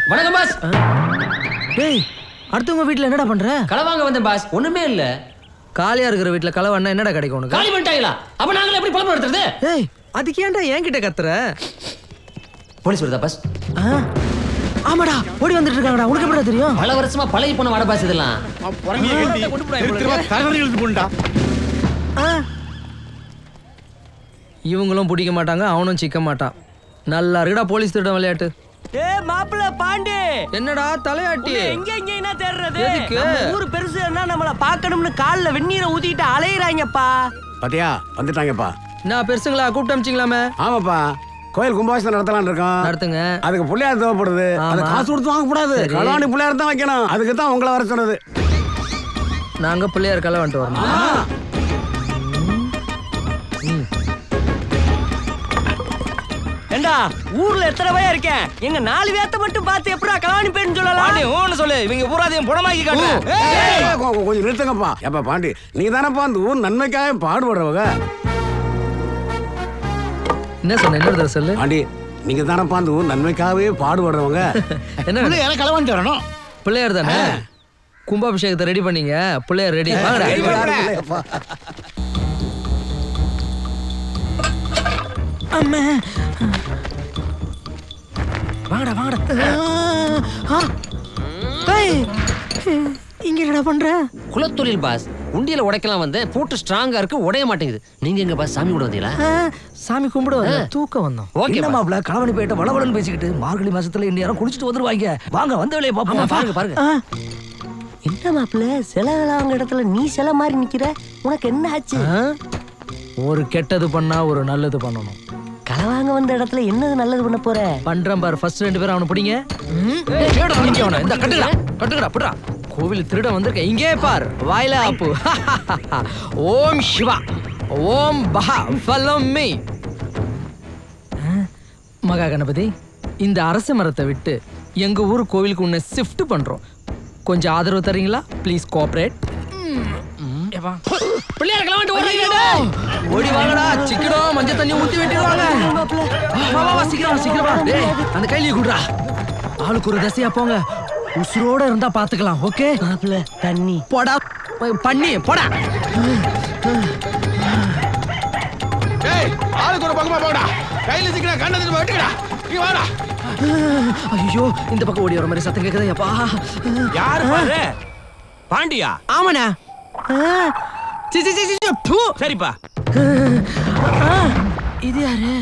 வணக்கம் பாஸ் டேய் அடுத்தவங்க வீட்ல என்னடா பண்ற களை வாங்க வந்தேன் பாஸ் ஒண்ணுமே இல்ல காலியா இருக்கிற வீட்ல களை வண்ணா என்னடா கிடைக்கும் உனக்கு காலி பண்ணிட்டாங்களா அப்ப நாங்கள எப்படி பழம் நடத்துறது ஏய் அதுக்கு ஏன்டா என்கிட்ட கத்துற போலீஸ் வருதா பாஸ் ஆ? ஆமாடா ஓடி வந்துட்டு இருக்காங்கடா உனக்கு எப்படிடா தெரியும் பல வருஷமா பழகி போன வாட பாஸ் இதெல்லாம் ஆ. இவங்களும் பிடிக்க மாட்டாங்க அவனும் சிக்க மாட்டான் நல்லா இருக்குடா போலீஸ் திருடம் விளையாட்டு ஏ மாப்பிள்ள பாண்டி என்னடா தலையாட்டி உன்னை எங்க எங்க என்ன தேடுறது எதுக்கு? நம்ம ஊரு பெருசுன்னா நம்மள பார்க்கணும்னு கால்ல வெந்நீரை ஊத்திட்டு அலையறாங்கப்பா பாத்தியா வந்துட்டாங்கப்பா நான் பெருசுங்களா கூப்பிட்டு அமிச்சிங்களாமே ஆமாப்பா கோயில் கும்பாபிஷேகம் நடத்தலாம்னு இருக்கோம் நடத்துங்க அதுக்கு பிள்ளையார் தேவைப்படுது அது ஆமா. காசு கொடுத்து வாங்க கூடாது சரி. களவாணி பிள்ளையார் தான் வைக்கணும் அதுக்கு தான் உங்களை வர சொன்னது நாங்க பிள்ளையார் களை வந்துட்டு வரணும் ஏண்டா ஊர்ல எத்தனை பையன் இருக்கேன் எங்க நாலு பேத்த மட்டும் பார்த்து எப்படா கலாணி பேன்னு சொல்லலாம் பாண்டி ஓன்னு சொல்லு இவங்க பூராதையும் புடமாக்கி காட்டுறேன் ஏய், கொ- கொ- கொஞ்சம் நிறுத்துங்கப்பா எப்பா பாண்டி நீங்க தானப்பா அந்த ஊர் நன்மைக்காக பாடுபடுறவங்க என்ன சொன்ன என்ன தடவை சொல்லு பாண்டி நீங்க தானப்பா அந்த ஊர் நன்மைக்காகவே பாடுபடுறவங்க என்ன வேணும்? எனக்கு களவாண்டி வரணும் பிள்ளையார் தானே கும்பாபிஷேகத்தை ரெடி பண்ணீங்க பிள்ளையார் ரெடி வாங்கடா அம்மா வாங்கடா வாங்கடா ஆ. ஏய், இங்க என்னடா பண்ற குலத்தொழில் பாஸ் உண்டியல உடைக்கலாம் வந்தேன் பூட்டு ஸ்ட்ராங்கா இருக்கு உடைய மாட்டேங்குது நீங்க எங்க பாஸ் சாமி கூட வந்தீங்களா ஆ, சாமி கும்பிட வந்தோம். தூக்கம் வந்தோம் ஓகே என்ன மாப்பிள களவாணி போயிட்ட வளவளன்னு பேசிக்கிட்டு மார்கழி மாசத்துல இந்நேரம் குளிச்சுட்டு வந்துருவாங்க வாங்க வந்த வேலையை ஆமா பாப்போம் பாருங்க பாருங்க ஆ, என்ன மாப்பிள்ள சிலை அவங்க இடத்துல நீ சிலை மாதிரி நிக்கிற உனக்கு என்ன ஆச்சு ஆ? ஒரு கெட்டது பண்ணா ஒரு நல்லது பண்ணணும் களவாங்க வந்த இடத்துல என்னது நல்லது பண்ண போற பண்றேன் பாரு ஃபர்ஸ்ட் ரெண்டு பேரும் அவனை பிடிங்க ம், ஏடா பிடிங்க அவனை இந்த கட்டுக்கடா கட்டுக்கடா புடுறா கோவில் திருட வந்திருக்க இங்கே பார் வாயில ஆப்பு ஓம் சிவா ஓம் பஹா ஃபலம் மீ மகா கணபதி இந்த அரச மரத்தை விட்டு எங்க ஊர் கோவிலுக்கு உன்னை ஷிஃப்ட் பண்றோம் கொஞ்சம் ஆதரவு தரீங்களா ப்ளீஸ் கோஆபரேட் பிள்ளையார் கிளம்பிட்டு ஓடுறீங்க ஓடி வாங்கடா சிக்கனம் மஞ்சள் தண்ணி ஊத்தி வெட்டிடுவாங்க வா வா வா சீக்கிரம் வா, சீக்கிரம் வா டேய் அந்த கையில குடுறா ஆளுக்கு ஒரு தசையா போங்க உசுரோட இருந்தா பாத்துக்கலாம் ஓகே மாப்பிள்ள தண்ணி போடா பண்ணி போடா ஏய் ஆளுக்கு ஒரு பக்கமா போடா கையில சிக்கினா கண்ணத்துல வெட்டுக்கடா நீ வாடா ஐயோ இந்த பக்கம் ஓடி வர மாதிரி சத்தம் கேக்குதே அப்பா யாரு பாரு பாண்டியா ஆமாண்ணா ஆ, சி, சி, சி, சி, சி, ப்பு. சரிப்பா ஆ, இது யாரு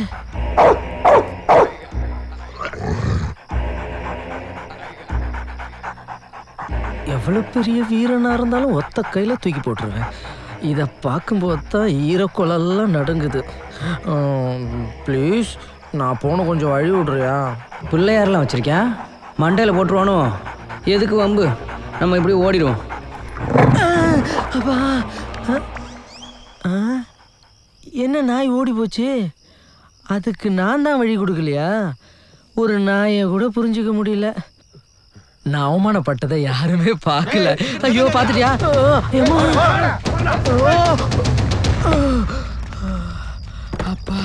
எவ்வளவு பெரிய வீரனா இருந்தாலும் ஒத்த கையில தூக்கி போட்டுருவேன் இதை பார்க்கும்போது தான் ஈரக்குழல்லாம் நடுங்குது ப்ளீஸ் நான் போன கொஞ்சம் வழி விடுறியா பிள்ளையாரெல்லாம் வச்சிருக்கியா மண்டையில போட்டுருவானோ எதுக்கு வம்பு நம்ம இப்படி ஓடிடுவோம் அப்பா ஆ, ஆ, என்ன நாய் ஓடி போச்சு அதுக்கு நான் தான் வழி கொடுக்கலையா ஒரு நாயை கூட புரிஞ்சுக்க முடியல நான் அவமானப்பட்டதை யாருமே பார்க்கல ஐயோ பார்த்துட்டியா ஓ, எம்மா. ஓ. அப்பா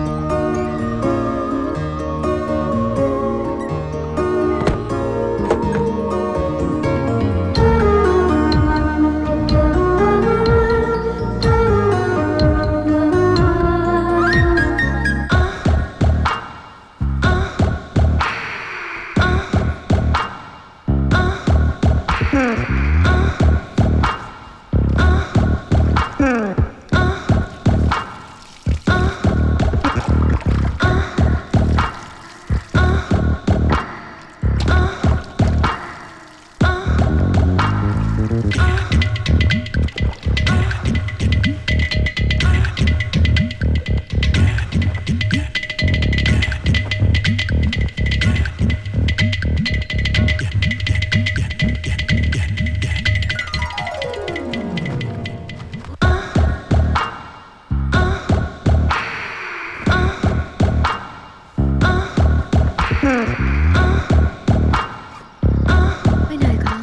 விநாயகா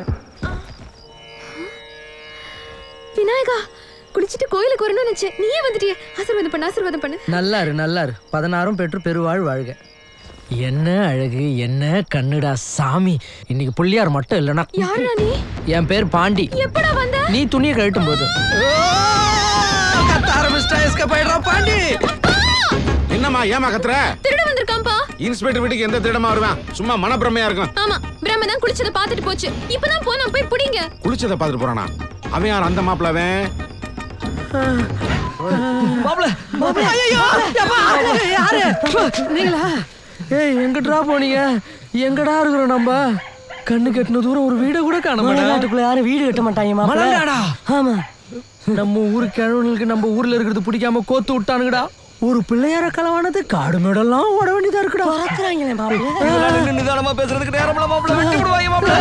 விநாயகா குளிச்சிட்டு கோயிலுக்கு வரணும்னு நினைச்சேன் நீயே வந்துட்டியே ஆசீர்வாதம் பண்ணு ஆசீர்வாதம் பண்ணு நல்லாரு நல்லாரு பதினாறும் பெற்று பெருவாழ் வாழ்க என்ன அழகு என்ன கண்ணுடா சாமி இன்னைக்கு புள்ளியார் மட்டும் இல்லனா யாருடா நீ என் பேர் பாண்டி எப்படா வந்த நீ துணியை கழட்டும் போது கத்த ஆரம்பிச்சிட்டா எஸ்கேப் ஆயிடுறா பாண்டி என்னம்மா ஏமா கத்துற திருட வந்திருக்கான்பா இன்ஸ்பெக்டர் வீட்டுக்கு எந்த திருடமா வருவேன் சும்மா மனப்பிரமையா இருக்கும் ஆமா பிரம்ம தான் குளிச்சத பாத்துட்டு போச்சு இப்பதான் போனா போய் புடிங்க குளிச்சதை பார்த்துட்டு போறானா அவன் யார் அந்த மாப்பிள அவன் மாப்ள மாப்ள ஐயோ யாரு நீங்களா ஏய் எங்கடா போனீங்க எங்கடா இருக்கிறோம் நம்ம கண்ணு கட்டின தூரம் ஒரு வீட கூட காண மாட்டேன் மலைநாட்டுக்குள்ள யாரும் வீடு கட்ட மாட்டாங்க மாப்பிள மலங்காடா ஆமா நம்ம ஊரு கிழவனுக்கு நம்ம ஊர்ல இருக்கிறது பிடிக்காம கோத்து விட்டானுங்கடா ஒரு பிள்ளையார களவானது காடு மேடெல்லாம் ஓட வேண்டியதா இருக்குடா பறக்குறாங்களே மாப்பிள நிதானமா பேசுறதுக்கு நேரம்ல மாப்பிள வெட்டி விடுவாங்க மாப்பிள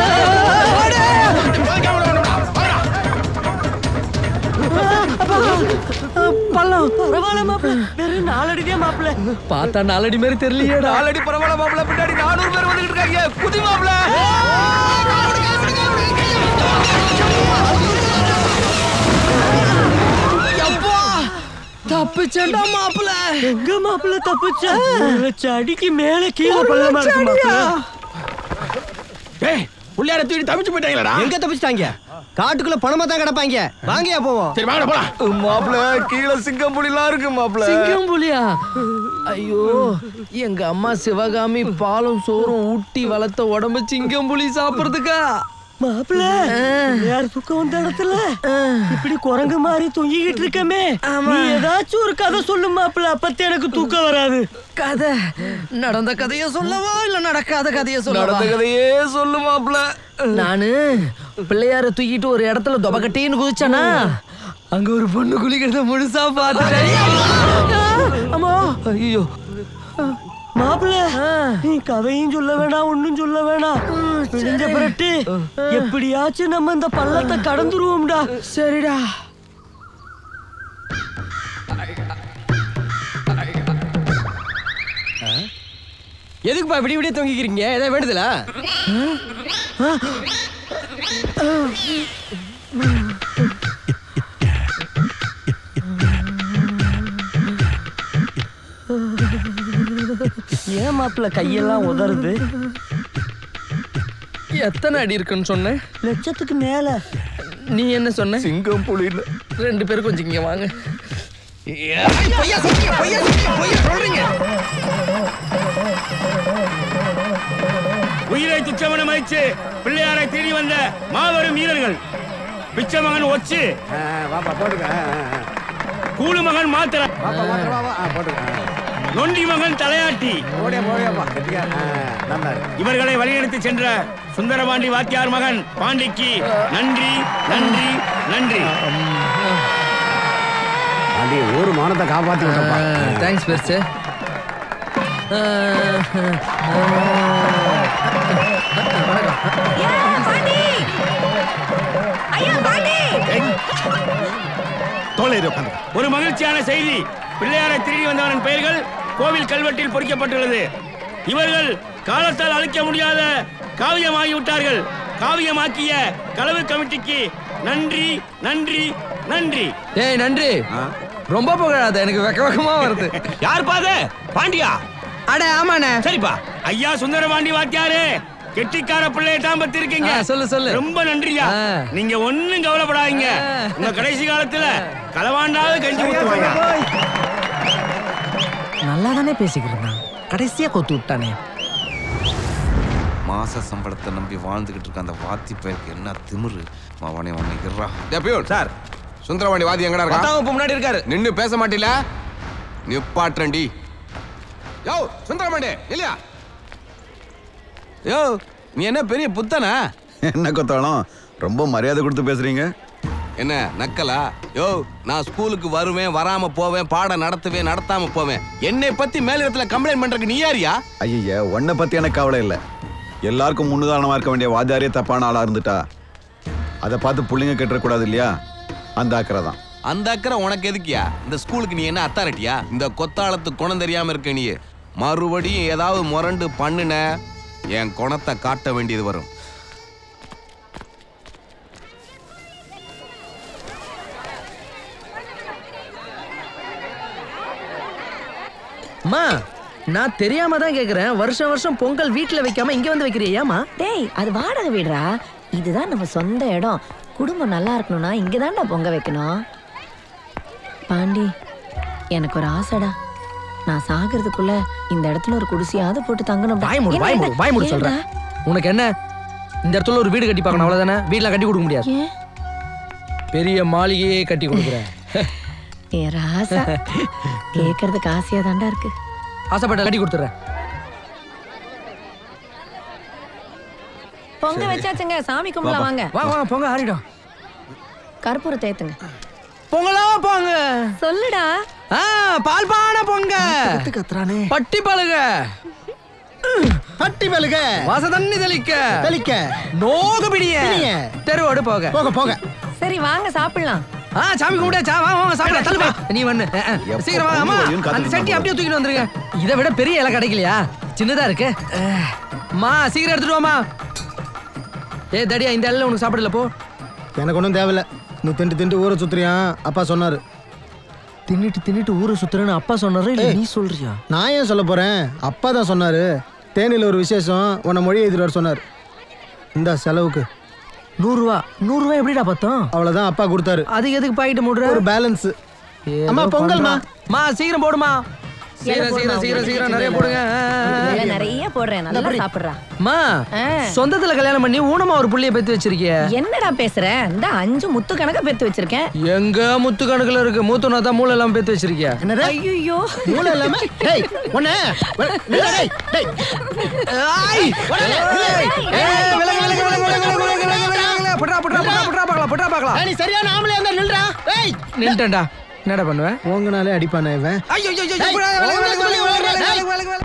பள்ளம் பரவாயில்ல மாப்பிள வெறும் நாலடிதே மாப்பிள பார்த்தா நாலடி மாதிரி தெரியலையேடா நாலடி பரவாயில்ல மாப்பிள பின்னாடி நானூறு பேர் வந்துகிட்டு இருக்காங்க குதி மாப்பிள தப்பிச்சேன்டா மாப்பிள எங்க மாப்பிள தப்பிச்ச வச்ச அடிக்கு மேல கீழே பள்ளமா இருக்கு மாப்பிள ஏய் புள்ளையார தூக்கி தப்பிச்சு போயிட்டாங்களடா எங்க தப்பிச்சிட்டாங்க காட்டுக்குள்ள பணமா தான் கிடப்பாங்க வாங்கயா போவோம் சரி வாங்கடா போலாம் மாப்பிள கீழே சிங்கம் புலிலாம் இருக்கு மாப்பிள சிங்கம் புலியா ஐயோ எங்க அம்மா சிவகாமி பாலும் சோறும் ஊட்டி வளர்த்த உடம்பு சிங்கம் புலி சாப்பிடுறதுக்கா மாப்பிள யார் தூக்கம் வந்த இடத்துல இப்படி குரங்கு மாதிரி தொங்கிக்கிட்டு இருக்கமே நீ ஏதாச்சும் ஒரு கதை சொல்லு மாப்பிள அப்பத்தே எனக்கு தூக்கம் வராது கதை நடந்த கதைய சொல்லவா இல்ல நடக்காத கதைய சொல்லவா கதையே சொல்லு மாப்பிள நானு பிள்ளையார தூக்கிட்டு ஒரு இடத்துல தொபக்கட்டின்னு குதிச்சானா அங்க ஒரு பொண்ணு குளிக்கிறத முழுசா பார்த்துட்டேன் அம்மா ஐயோ மாப்பிள நீ கதையும் சொல்ல வேணாம் ஒண்ணும் சொல்ல வேணாம் விடிஞ்ச பிறட்டு எப்படியாச்சும் நம்ம இந்த பள்ளத்தை கடந்துருவோம்டா சரிடா எதுக்குப்பா இப்படி இப்படியே தொங்கிக்கிறீங்க ஏதாவது வேண்டுதலா ஏன் மாப்பிள்ள கையெல்லாம் உதறுது எத்தனை அடி இருக்குன்னு சொன்ன லட்சத்துக்கு மேல நீ என்ன சொன்ன சிங்கம் புலின்னு ரெண்டு பேரும் கொஞ்சம் இங்க வாங்க உயிரை துச்சமன மதிச்சு பிள்ளையாரை தேடி வந்த மாபெரும் வீரர்கள் பிச்சமகன் ஒச்சு ஆ, வாப்பா போட்டுக்க ஆ, ஆ, ஆ. கூலு மகன் மாத்திர வாப்பா மாத்திரம் வாப்பா ஆ, போட்டுக்க ஆ. நொண்டி மகன் தலையாட்டி ஓடியா போடியாப்பா கெட்டியா ஆ, நல்லா இருக்கு இவர்களை வழிநடத்தி சென்ற சுந்தரபாண்டி வாத்தியார் மகன் பாண்டிக்கு நன்றி நன்றி நன்றி பாண்டி ஊர் மானத்தை காப்பாத்தி விட்டப்பா தேங்க்ஸ் பெருசு தோழர் உட்கார்ந்து. ஒரு மகிழ்ச்சியான செய்தி பிள்ளையாரை திருடி வந்தவரின் பெயர்கள் கோவில் கல்வெட்டில் பொறிக்கப்பட்டுள்ளது இவர்கள் காலத்தால் அழிக்க முடியாத காவியமாகி விட்டார்கள் காவியமாக்கிய களவு கமிட்டிக்கு நன்றி நன்றி நன்றி ஏய் நன்றி ரொம்ப புகழாத எனக்கு வெக்க வெக்கமா வருது யார் பாது பாண்டியா அட ஆமாண்ணே சரிப்பா ஐயா சுந்தரபாண்டி வாத்தியாரே கெட்டிக்கார பிள்ளைய தான் பத்திருக்கீங்க ஆ, சொல்லு, சொல்லு. ரொம்ப நன்றியா ஆ. நீங்க ஒண்ணும் கவலைப்படாதீங்க ஆ. உங்க கடைசி காலத்துல களவாண்டாவது கஞ்சி ஊத்துவாங்க நல்லா தானே பேசிக்கிறேன் கடைசியா கொத்து விட்டானே மாச சம்பளத்தை நம்பி வாழ்ந்துகிட்டு இருக்க அந்த வாத்தி பேருக்கு என்ன திமிரு அவனே உன்னை இருறா டேபியூன் சார் சுந்தரவாணி வாதி எங்கடா இருக்கா பத்தாம் வகுப்பு முன்னாடி இருக்காரு நின்னு பேச மாட்டீல நிப்பாட்டுறேன்டி யோ சுந்தரமாண்டி இல்லையா யோ நீ என்ன பெரிய புத்தனா என்ன கொத்தாலும் ரொம்ப மரியாதை கொடுத்து பேசுறீங்க என்ன நக்கலா யோ நான் ஸ்கூலுக்கு வருவேன் வராம போவேன் பாடம் நடத்துவேன் நடத்தாம போவேன் என்னை பத்தி மேலிடத்துல கம்ப்ளைண்ட் பண்றதுக்கு நீ யாரியா ஐய உன்னை பத்தி எனக்கு கவலை இல்லை எல்லாருக்கும் முன்னுதாரணமா இருக்க வேண்டிய வாத்தியாரே தப்பான ஆளா இருந்துட்டா அதை பார்த்து புள்ளைங்க கெட்டுறக்கூடாது இல்லையா அந்த அக்கறை தான் அந்த அக்கறை உனக்கு எதுக்கியா இந்த ஸ்கூலுக்கு நீ என்ன அத்தாரிட்டியா இந்த கொத்தாளத்து குணம் தெரியாம இருக்க நீ மறுபடியும் ஏதாவது முரண்டு பண்ணுன என் குணத்தை காட்ட வேண்டியது வரும் அம்மா நான் தெரியாம தான் கேக்குறேன் வருஷம் வருஷம் பொங்கல் வீட்ல வைக்காம இங்க வந்து வைக்கிறியா ஏமா டேய் அது வாடகை வீடுடா இதுதான் நம்ம சொந்த இடம் குடும்பம் நல்லா இருக்கணும்னா இங்கதான்டா பொங்க வைக்கணும் பாண்டி எனக்கு ஒரு ஆசைடா நான் சாகிறதுக்குள்ள இந்த இடத்துல ஒரு குடிசையாவது போட்டு தங்கணும் வாய் மூடு வாய் மூடு வாய் மூடு சொல்றேன் உனக்கு என்ன இந்த இடத்துல ஒரு வீடு கட்டி பார்க்கணும் அவ்வளவுதானே வீட்ல கட்டி கொடுக்க முடியாது ஏன் பெரிய மாளிகையே கட்டி கொடுக்குறேன் ஏ ராசா கேட்கறதுக்கு ஆசையா தாண்டா இருக்கு ஆசைப்பட்ட கட்டி கொடுத்துறேன் பொங்க வச்சாச்சுங்க சாமி கும்பலாம் வாங்க வாங்க வாங்க பொங்க ஆறிடும் கற்பூரத்தை ஏத்துங்க பொங்கலோ பொங்க சொல்லுடா ஆ பால் பானை பொங்க கத்துறானே பட்டி பழுக பட்டி மெழுக வாச தண்ணி தெளிக்க தெளிக்க நோகு பிடிய பிடிய. தெருவோடு போக போக போக சரி வாங்க சாப்பிடலாம் ஆ சாமி கும்பிட சா வாங்க வாங்க சாப்பிட தள்ளுப்பா நீ வந்து அஹ், அஹ். எப்ப சீக்கிரம் வாங்க அம்மா பொங்கல் வரும்னு அந்த காத்துட்டு சட்டி அப்படியே தூக்கிட்டு வந்துருங்க இதை விட பெரிய இலை கிடைக்கலையா சின்னதா இருக்கு அஹ். அம்மா சீக்கிரம் எடுத்துட்டு வாமா ஏ தடியா இந்த இலையில உனக்கு சாப்பிடல போ எனக்கு ஒன்றும் தேவையில்ல நீ திண்டு திண்டு ஊரை சுத்துறியான் அப்பா சொன்னாரு தின்னுட்டு தின்னுட்டு ஊரை சுத்துறேன்னு அப்பா சொன்னாரு இல்ல ஏய். நீ சொல்றியா நான் ஏன் சொல்ல போறேன் அப்பா தான் சொன்னாரு தேனியில் ஒரு விசேஷம் உன்னை மொழி எழுதிட்டு வர சொன்னார் இந்த செலவுக்கு நூறு ரூபா நூறு ரூபா எப்படிடா பார்த்தோம் அவ்வளவுதான் அப்பா கொடுத்தாரு அதுக்கு எதுக்கு பாக்கெட் மூடுற ஒரு பேலன்ஸ் ஏதோ அம்மா பொங்கல்மா பண்றான். மா சீக்கிரம் போடுமா சீக்கிரம் சீக்கிரம் சீக்கிரம் சீக்கிரம் நிறைய போடுங்க ஆ, ஆ, ஆ. இதுல நிறைய போடுறேன் நல்லா சாப்பிடுறா அம்மா ஆ. சொந்தத்துல கல்யாணம் பண்ணி ஊனமா ஒரு புள்ளைய பெத்து வச்சிருக்கிய என்னடா பேசுற இந்த அஞ்சு முத்து கணக்க பெத்து வச்சிருக்கேன் எங்க முத்து கணக்குல இருக்கு மூத்துனா தான் மூளை எல்லாம் பெத்து வச்சிருக்கிய என்னது ஐயோ மூளை இல்லாம டேய் ஒண்ணே டேய் டேய் ஆய்! ஏய், ஏய், விலகு, விலகு, விலகு, விலகு, விலகு, விலகு, விலகு, விலகு, விலகு. புட்றா, புட்றா, புட்றா, புட்றா, பார்க்கலாம், புட்றா, பார்க்கலாம். நீ சரியான ஆம்பளையா இருந்தா நில்றா டேய் நின்னுட்டேன்டா என்னடா பண்ணுவேன் உங்கனாலே அடிப்பானே இவன் ஐயோ ஐயோ, ஐயோ, ஏய், புட்றா, விலகு, விலகு, உங்களை சொல்லி விலகு, விலகு, விலகு, விலகு, விலகு, விலகு.